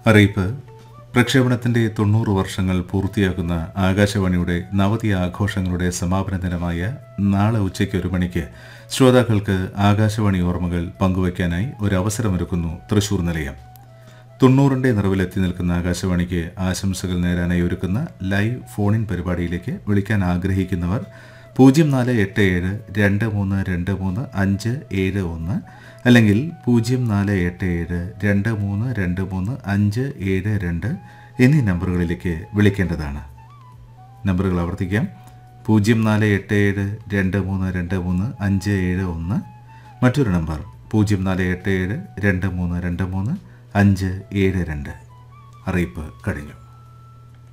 അറിയിപ്പ് പ്രക്ഷേപണത്തിന്റെ തൊണ്ണൂറ് വർഷങ്ങൾ പൂർത്തിയാക്കുന്ന ആകാശവാണിയുടെ നവതി ആഘോഷങ്ങളുടെ സമാപന ദിനമായ നാളെ ഉച്ചയ്ക്ക് ഒരു മണിക്ക് ശ്രോതാക്കൾക്ക് ആകാശവാണി ഓർമ്മകൾ പങ്കുവയ്ക്കാനായി ഒരു അവസരമൊരുക്കുന്നു തൃശൂർ നിലയം തൊണ്ണൂറിന്റെ നിറവിലെത്തി നിൽക്കുന്ന ആകാശവാണിക്ക് ആശംസകൾ നേരാനായി ഒരുക്കുന്ന ലൈവ് ഫോണിൻ പരിപാടിയിലേക്ക് വിളിക്കാൻ ആഗ്രഹിക്കുന്നവർ പൂജ്യം നാല് എട്ട് ഏഴ് രണ്ട് മൂന്ന് രണ്ട് മൂന്ന് അഞ്ച് ഏഴ് ഒന്ന് അല്ലെങ്കിൽ പൂജ്യം നാല് എട്ട് ഏഴ് രണ്ട് മൂന്ന് രണ്ട് മൂന്ന് അഞ്ച് ഏഴ് രണ്ട് എന്നീ നമ്പറുകളിലേക്ക് വിളിക്കേണ്ടതാണ് നമ്പറുകൾ ആവർത്തിക്കാം പൂജ്യം നാല് എട്ട് ഏഴ് രണ്ട് മൂന്ന് രണ്ട് മൂന്ന് അഞ്ച് ഏഴ് ഒന്ന് മറ്റൊരു നമ്പർ പൂജ്യം നാല് എട്ട് ഏഴ് രണ്ട് മൂന്ന് രണ്ട് മൂന്ന് അഞ്ച് ഏഴ് രണ്ട് അറിയിപ്പ് കഴിഞ്ഞു